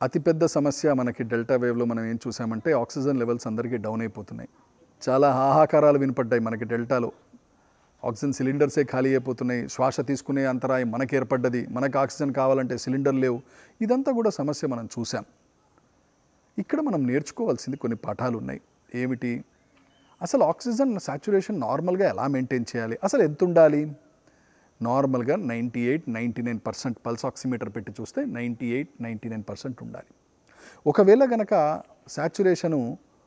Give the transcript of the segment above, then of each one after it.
అతిపెద్ద సమస్య మనకి డెల్టా వేవ్లో మనం ఏం చూసామంటే ఆక్సిజన్ లెవెల్స్ అందరికీ డౌన్ అయిపోతున్నాయి చాలా హాహాకారాలు వినపడ్డాయి మనకి డెల్టాలో ఆక్సిజన్ సిలిండర్సే ఖాళీ అయిపోతున్నాయి శ్వాస తీసుకునే అంతరాయం మనకి ఏర్పడ్డది మనకు ఆక్సిజన్ కావాలంటే సిలిండర్ లేవు ఇదంతా కూడా సమస్య మనం చూసాం ఇక్కడ మనం నేర్చుకోవాల్సింది కొన్ని పాఠాలు ఉన్నాయి ఏమిటి అసలు ఆక్సిజన్ సాచురేషన్ నార్మల్గా ఎలా మెయింటైన్ చేయాలి అసలు ఎంత ఉండాలి నార్మల్గా ninety eight ninety nine percent pulse oximeter పెట్టి చూస్తే ninety eight ninety nine percent ఉండాలి ఒకవేళ గనక సాచురేషను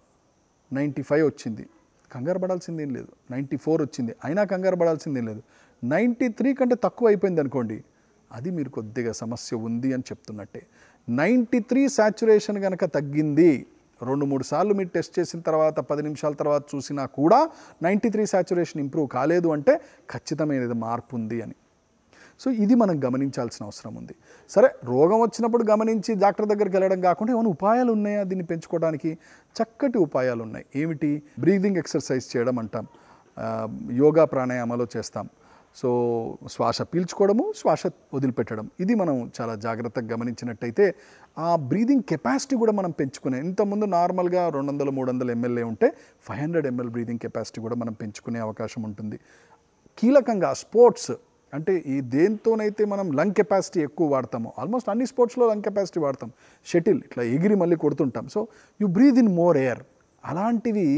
నైంటీ ఫైవ్ వచ్చింది కంగారు పడాల్సింది ఏం లేదు నైంటీ ఫోర్ వచ్చింది అయినా కంగారు పడాల్సింది ఏం లేదు నైంటీ త్రీ కంటే తక్కువ అయిపోయింది అనుకోండి అది మీరు కొద్దిగా సమస్య ఉంది అని చెప్తున్నట్టే నైంటీ త్రీ సాచురేషన్ కనుక తగ్గింది రెండు మూడు సార్లు మీరు టెస్ట్ చేసిన తర్వాత పది నిమిషాల తర్వాత చూసినా కూడా నైంటీ త్రీ సాచురేషన్ ఇంప్రూవ్ కాలేదు అంటే ఖచ్చితమైనది మార్పు ఉంది అని సో ఇది మనం గమనించాల్సిన అవసరం ఉంది సరే రోగం వచ్చినప్పుడు గమనించి డాక్టర్ దగ్గరికి వెళ్ళడం కాకుండా ఏమైనా ఉపాయాలు ఉన్నాయా దీన్ని పెంచుకోవడానికి చక్కటి ఉపాయాలు ఉన్నాయి ఏమిటి బ్రీదింగ్ ఎక్సర్సైజ్ చేయడం అంటాం ఆ, యోగా ప్రాణాయామాలు చేస్తాం సో శ్వాస పీల్చుకోవడము శ్వాస వదిలిపెట్టడం ఇది మనం చాలా జాగ్రత్తగా గమనించినట్టయితే ఆ బ్రీదింగ్ కెపాసిటీ కూడా మనం పెంచుకునే ఇంతకుముందు నార్మల్గా రెండు వందల మూడు వందల ఎంఎల్ఏ ఉంటే five hundred ML breathing capacity కూడా మనం పెంచుకునే అవకాశం ఉంటుంది కీలకంగా స్పోర్ట్స్ అంటే ఈ దేంతోనైతే మనం లంగ్ కెపాసిటీ ఎక్కువ వాడతామో ఆల్మోస్ట్ అన్ని స్పోర్ట్స్లో లంగ్ కెపాసిటీ వాడతాం షటిల్ ఇట్లా ఎగిరి మళ్ళీ కొడుతుంటాం so you breathe in more air అలాంటివి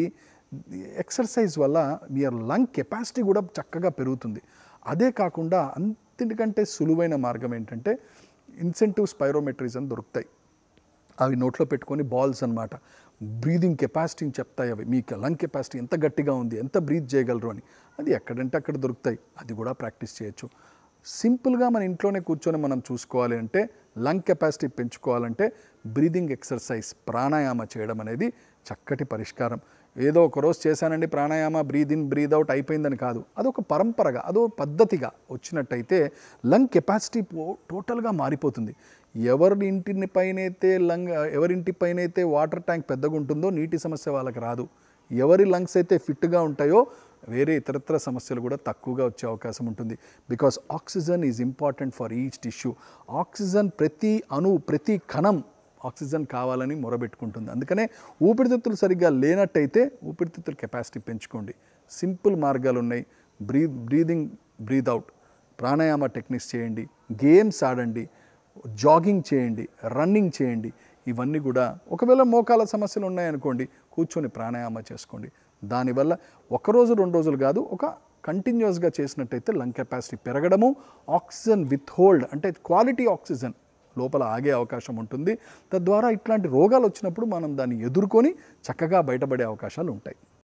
ఎక్సర్సైజ్ వల్ల మీ లంగ్ కెపాసిటీ కూడా చక్కగా పెరుగుతుంది అదే కాకుండా అంతటికంటే సులువైన మార్గం ఏంటంటే ఇన్సెంటివ్ స్పైరోమెట్రీస్ అని దొరుకుతాయి అవి నోట్లో పెట్టుకొని బాల్స్ అన్నమాట బ్రీదింగ్ కెపాసిటీని చెప్తాయి అవి మీకు లంగ్ కెపాసిటీ ఎంత గట్టిగా ఉంది ఎంత బ్రీత్ చేయగలరు అని అది ఎక్కడంటే అక్కడ దొరుకుతాయి అది కూడా ప్రాక్టీస్ చేయొచ్చు సింపుల్గా మన ఇంట్లోనే కూర్చొని మనం చూసుకోవాలి అంటే లంగ్ కెపాసిటీ పెంచుకోవాలంటే బ్రీదింగ్ ఎక్సర్సైజ్ ప్రాణాయామ చేయడం అనేది చక్కటి పరిష్కారం ఏదో ఒక రోజు చేశానండి pranayama breathe in breathe out అయిపోయిందని కాదు అదొక పరంపరగా అదో పద్ధతిగా వచ్చినట్టయితే లంగ్ కెపాసిటీ టోటల్గా మారిపోతుంది ఎవరి ఇంటిని పైనైతే లంగ్ ఎవరింటి పైనైతే వాటర్ ట్యాంక్ పెద్దగా ఉంటుందో నీటి సమస్య వాళ్ళకి రాదు ఎవరి లంగ్స్ అయితే ఫిట్గా ఉంటాయో వేరే ఇతరత్ర సమస్యలు కూడా తక్కువగా వచ్చే అవకాశం ఉంటుంది because oxygen is important for each tissue oxygen ప్రతి అణు ప్రతి కణం ఆక్సిజన్ కావాలని మొరబెట్టుకుంటుంది అందుకనే ఊపిరితిత్తులు సరిగ్గా లేనట్టయితే ఊపిరితిత్తుల కెపాసిటీ పెంచుకోండి సింపుల్ మార్గాలు ఉన్నాయి breathe breathing breathe out pranayama techniques చేయండి గేమ్స్ ఆడండి జాగింగ్ చేయండి రన్నింగ్ చేయండి ఇవన్నీ కూడా ఒకవేళ మోకాల సమస్యలు ఉన్నాయనుకోండి కూర్చొని ప్రాణాయామ చేసుకోండి దానివల్ల ఒక రోజు రెండు రోజులు కాదు ఒక కంటిన్యూస్గా చేసినట్టయితే లంగ్ కెపాసిటీ పెరగడము ఆక్సిజన్ విత్ హోల్డ్ అంటే క్వాలిటీ ఆక్సిజన్ లోపల ఆగే అవకాశం ఉంటుంది తద్వారా ఇట్లాంటి రోగాలు వచ్చినప్పుడు మనం దాన్ని ఎదుర్కొని చక్కగా బయటపడే అవకాశాలు ఉంటాయి